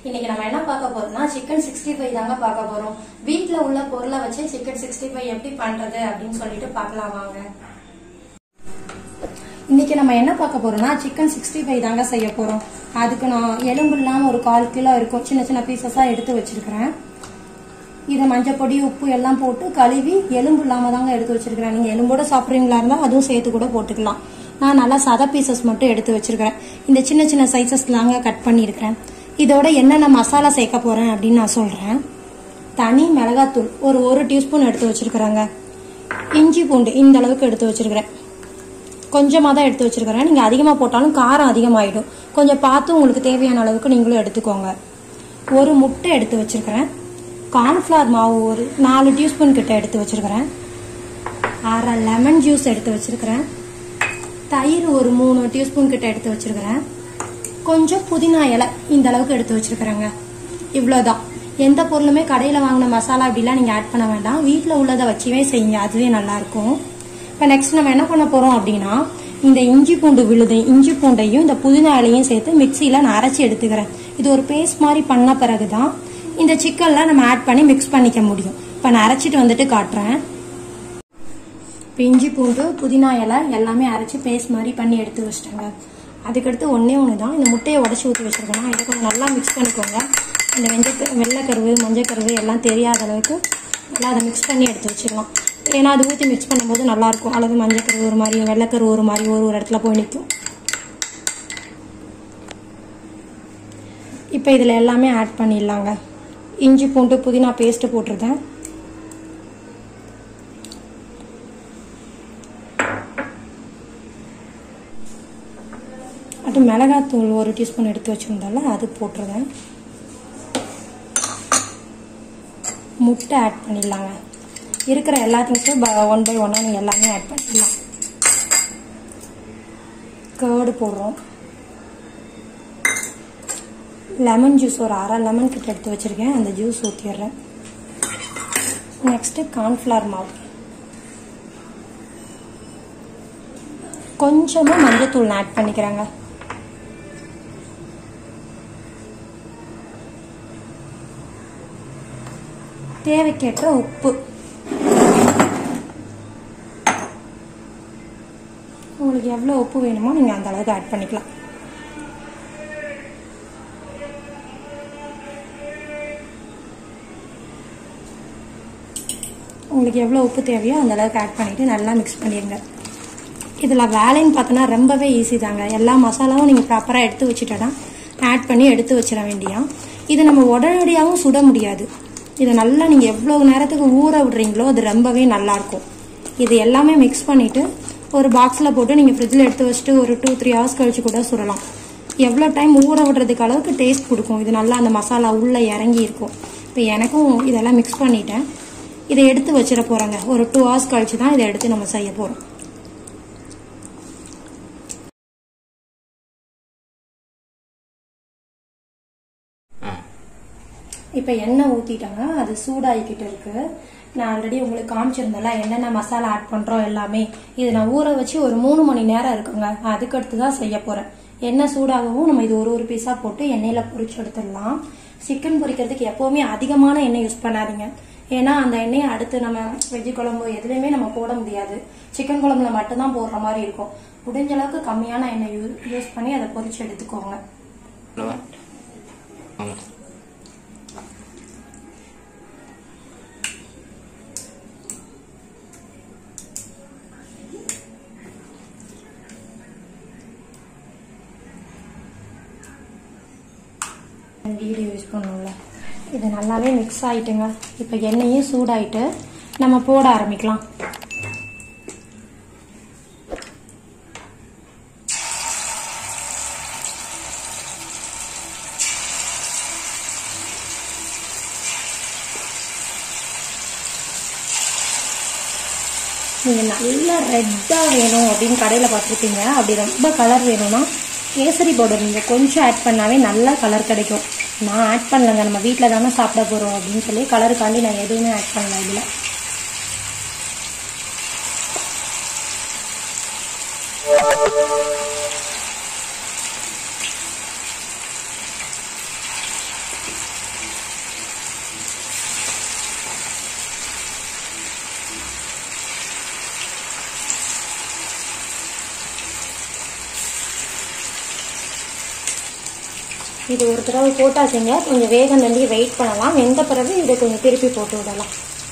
இன்னைக்கு நம்ம என்ன பார்க்க போறோம்னா சிக்கன் சிக்ஸ்டி ஃபைவ் தாங்க பார்க்க போறோம் வீட்ல உள்ள பொருளை வச்சு சிக்கன் சிக்ஸ்டி ஃபைவ் எப்படி பண்றது அப்படின்னு சொல்லிட்டு பார்க்கலாம் வாங்க இன்னைக்கு நம்ம என்ன பார்க்க போறோம்னா சிக்கன் சிக்ஸ்டி ஃபைவ் தாங்க செய்ய போறோம் அதுக்கு நான் எலும்பு இல்லாம ஒரு கால் கிலோ இருக்கும் சின்ன சின்ன பீசஸா எடுத்து வச்சிருக்கிறேன் இதை மஞ்சள் பொடி உப்பு எல்லாம் போட்டு கழுவி எலும்பு இல்லாம தாங்க எடுத்து வச்சிருக்கிறேன் நீங்க எலும்போட சாப்பிட்றீங்களா இருந்தா அதுவும் சேர்த்து கூட போட்டுக்கலாம் நான் நல்லா சத பீசஸ் மட்டும் எடுத்து வச்சிருக்கிறேன் இந்த சின்ன சின்ன சைசஸ் தாங்க கட் பண்ணியிருக்கிறேன் இதோட என்னென்ன மசாலா சேர்க்க போறேன் அப்படின்னு நான் சொல்றேன் தனி மிளகாத்தூள் ஒரு ஒரு டீஸ்பூன் எடுத்து வச்சிருக்கிறேங்க இஞ்சி பூண்டு இந்த அளவுக்கு எடுத்து வச்சிருக்கிறேன் கொஞ்சமாக தான் எடுத்து வச்சிருக்கிறேன் நீங்கள் அதிகமாக போட்டாலும் காரம் அதிகமாயிடும் கொஞ்சம் பார்த்து உங்களுக்கு தேவையான அளவுக்கு நீங்களும் எடுத்துக்கோங்க ஒரு முட்டை எடுத்து வச்சிருக்கிறேன் கார்ன்ஃப்ளவர் மாவு ஒரு நாலு டீஸ்பூன் கிட்ட எடுத்து வச்சிருக்கிறேன் அரை லெமன் ஜூஸ் எடுத்து வச்சிருக்கிறேன் தயிர் ஒரு மூணு டீஸ்பூன் கிட்ட எடுத்து வச்சிருக்கிறேன் கொஞ்சம் புதினா இலை இந்த அளவுக்கு எடுத்து வச்சிருக்கிறேங்க இவ்வளோதான் எந்த பொருளுமே கடையில் வாங்கின மசாலா அப்படிலாம் நீங்கள் ஆட் பண்ண வேண்டாம் வீட்டில் உள்ளதை வச்சுவே செய்யுங்க அதுவே நல்லாயிருக்கும் இப்போ நெக்ஸ்ட் நம்ம என்ன பண்ண போகிறோம் அப்படின்னா இந்த இஞ்சி பூண்டு விழுது இஞ்சி பூண்டையும் இந்த புதினா இலையும் சேர்த்து மிக்சியில் நான் அரைச்சி எடுத்துக்கிறேன் இது ஒரு பேஸ்ட் மாதிரி பண்ண பிறகு தான் இந்த சிக்கனில் நம்ம ஆட் பண்ணி மிக்ஸ் பண்ணிக்க முடியும் இப்போ நான் அரைச்சிட்டு வந்துட்டு காட்டுறேன் இப்போ இஞ்சி பூண்டு புதினா இலை எல்லாமே அரைச்சி பேஸ்ட் மாதிரி பண்ணி எடுத்து வச்சிட்டேங்க அதுக்கடுத்து ஒன்றே ஒன்று தான் இந்த முட்டையை உடச்சி ஊற்றி வச்சிருக்கணும் இதை கொஞ்சம் நல்லா மிக்ஸ் பண்ணிக்கோங்க இந்த வெஞ்ச வெள்ளைக்கருவு மஞ்சக்கருவு எல்லாம் தெரியாத அளவுக்கு நல்லா அதை மிக்ஸ் பண்ணி எடுத்து வச்சிடலாம் ஏன்னா அது ஊற்றி மிக்ஸ் பண்ணும்போது நல்லாயிருக்கும் அல்லது மஞ்சக்கருவு ஒரு மாதிரி வெள்ளைக்கருவு ஒரு மாதிரி ஒரு ஒரு இடத்துல போய் நிற்கும் இப்போ இதில் எல்லாமே ஆட் பண்ணிடலாங்க இஞ்சி பூண்டு புதினா பேஸ்ட்டு போட்டிருக்கேன் அது மிளகாத்தூள் ஒரு டீஸ்பூன் எடுத்து வச்சுருந்தால அது போட்டுருவேன் முட்டை ஆட் பண்ணிடலாங்க இருக்கிற எல்லா திங்ஸும் ஒன் பை ஒன்னாக நீங்கள் எல்லாமே ஆட் பண்ணிடலாம் கேர்டு போடுறோம் லெமன் ஜூஸ் ஒரு அரை லெமன் கிட்ட எடுத்து வச்சுருக்கேன் அந்த ஜூஸ் ஊற்றிடுறேன் நெக்ஸ்ட்டு கார்ன்ஃப்ளவர் மாவு கொஞ்சமாக மஞ்சத்தூள் நான் ஆட் பண்ணிக்கிறேங்க தேவைக்கேற்ற உப்பு உங்களுக்கு எவ்வளோ உப்பு வேணுமோ நீங்கள் அந்த அளவுக்கு ஆட் பண்ணிக்கலாம் உங்களுக்கு எவ்வளோ உப்பு தேவையோ அந்த அளவுக்கு ஆட் பண்ணிவிட்டு நல்லா மிக்ஸ் பண்ணிடுங்க இதில் வேலைன்னு பார்த்தோன்னா ரொம்பவே ஈஸி தாங்க எல்லா மசாலாவும் நீங்கள் ப்ராப்பராக எடுத்து வச்சுட்டா ஆட் பண்ணி எடுத்து வச்சிட வேண்டியா இது நம்ம உடனடியாகவும் சுட முடியாது இதை நல்லா நீங்கள் எவ்வளோ நேரத்துக்கு ஊற விடுறீங்களோ அது ரொம்பவே நல்லாயிருக்கும் இது எல்லாமே மிக்ஸ் பண்ணிவிட்டு ஒரு பாக்ஸில் போட்டு நீங்கள் ஃப்ரிட்ஜில் எடுத்து வச்சுட்டு ஒரு டூ த்ரீ ஹவர்ஸ் கழிச்சு கூட சுடலாம் எவ்வளோ டைம் ஊற விடுறதுக்கு அளவுக்கு டேஸ்ட் கொடுக்கும் இது நல்லா அந்த மசாலா உள்ளே இறங்கி இருக்கும் இப்போ எனக்கும் இதெல்லாம் மிக்ஸ் பண்ணிட்டேன் இதை எடுத்து வச்சிட போகிறேங்க ஒரு டூ ஹவர்ஸ் கழிச்சு தான் இதை எடுத்து நம்ம செய்ய போகிறோம் இப்போ எண்ணெய் ஊற்றிட்டாங்க அது சூடாகிக்கிட்டு இருக்கு நான் ஆல்ரெடி உங்களுக்கு காமிச்சிருந்தேன்ல என்னென்ன மசாலா ஆட் பண்ணுறோம் எல்லாமே இது நான் ஊற வச்சு ஒரு மூணு மணி நேரம் இருக்குங்க அதுக்கடுத்து தான் செய்ய போகிறேன் எண்ணெய் சூடாகவும் நம்ம இது ஒரு ஒரு பீஸாக போட்டு எண்ணெயில் பொரிச்சு எடுத்துடலாம் சிக்கன் பொரிக்கிறதுக்கு எப்போவுமே அதிகமான எண்ணெய் யூஸ் பண்ணாதீங்க ஏன்னா அந்த எண்ணெயை அடுத்து நம்ம வெஜ்ஜு குழம்பு எதுலையுமே நம்ம போட முடியாது சிக்கன் குழம்புல மட்டும்தான் போடுற மாதிரி இருக்கும் முடிஞ்ச அளவுக்கு கம்மியான எண்ணெய் யூஸ் பண்ணி அதை பொரிச்சு எடுத்துக்கோங்க ஆமாம் வீடியோ யூஸ் பண்ணுவோம்ல இது நல்லாவே மிக்ஸ் ஆயிட்டுங்க இப்போ எண்ணெயும் சூடாயிட்டு நம்ம போட ஆரம்பிக்கலாம் நீங்கள் நல்லா ரெட்டாக வேணும் அப்படின்னு கடையில் பார்த்துருப்பீங்க அப்படி ரொம்ப கலர் வேணும்னா கேசரி பவுடர் நீங்கள் கொஞ்சம் ஆட் பண்ணாவே நல்லா கலர் கிடைக்கும் நான் ஆட் பண்ணலங்க நம்ம வீட்டில் தானே சாப்பிட போகிறோம் அப்படின்னு சொல்லி கலருக்காண்டி நான் எதுவுமே ஆட் பண்ணல இதில் இது ஒரு தடவை போட்டாச்சுங்க கொஞ்சம் வேகம் தள்ளி வெயிட் பண்ணலாம் வெந்த பிறகு இதை கொஞ்சம் திருப்பி போட்டு விடலாம்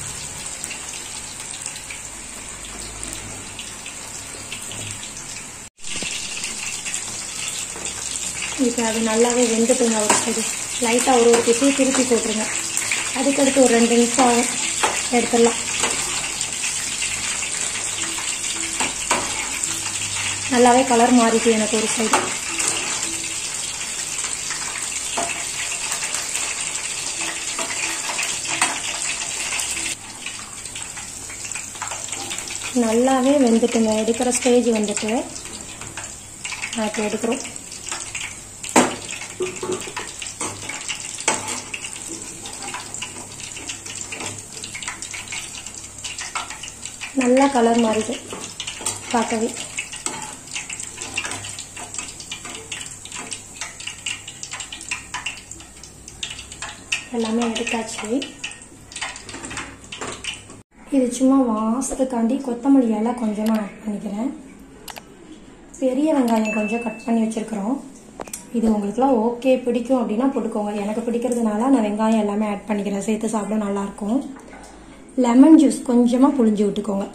இப்போ அது நல்லாவே வெந்துட்டுங்க ஒரு சைடு லைட்டாக ஒரு ஒரு பீஸையும் திருப்பி போட்டுருங்க அதுக்கடுத்து ஒரு ரெண்டு நிமிஷம் ஆகும் எடுத்துடலாம் நல்லாவே கலர் மாறிட்டு எனக்கு ஒரு சைடு நல்லாவே வெந்துட்டுங்க எடுக்கிற ஸ்டேஜ் வந்துட்டு நான் இப்போ எடுக்கிறோம் நல்லா கலர் மாறிது பார்க்கவே எல்லாமே எடுத்தாச்சு இது சும்மா வாசத்துக்காண்டி கொத்தமல்லி இலை கொஞ்சமாக ஆட் பண்ணிக்கிறேன் பெரிய வெங்காயம் கொஞ்சம் கட் பண்ணி வச்சுருக்குறோம் இது உங்களுக்குலாம் ஓகே பிடிக்கும் அப்படின்னா போட்டுக்கோங்க எனக்கு பிடிக்கிறதுனால நான் வெங்காயம் எல்லாமே ஆட் பண்ணிக்கிறேன் சேர்த்து சாப்பிட நல்லாயிருக்கும் லெமன் ஜூஸ் கொஞ்சமாக புழிஞ்சு விட்டுக்கோங்க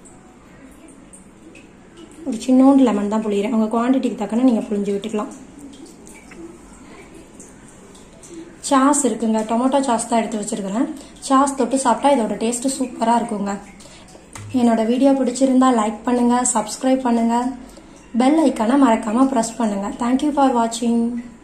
ஒரு சின்னோண்டு லெமன் தான் புளியிறேன் உங்கள் குவான்டிட்டிக்கு தக்கன நீங்கள் புழிஞ்சு விட்டுக்கலாம் சாஸ் இருக்குங்க டொமேட்டோ சாஸ் தான் எடுத்து வச்சிருக்கிறேன் சாஸ் தொட்டு சாப்பிட்டா இதோட டேஸ்ட்டு சூப்பராக இருக்குங்க என்னோட வீடியோ பிடிச்சிருந்தா லைக் பண்ணுங்கள் சப்ஸ்கிரைப் பண்ணுங்கள் பெல் ஐக்கானை மறக்காமல் ப்ரெஸ் பண்ணுங்கள் தேங்க்யூ ஃபார் வாட்சிங்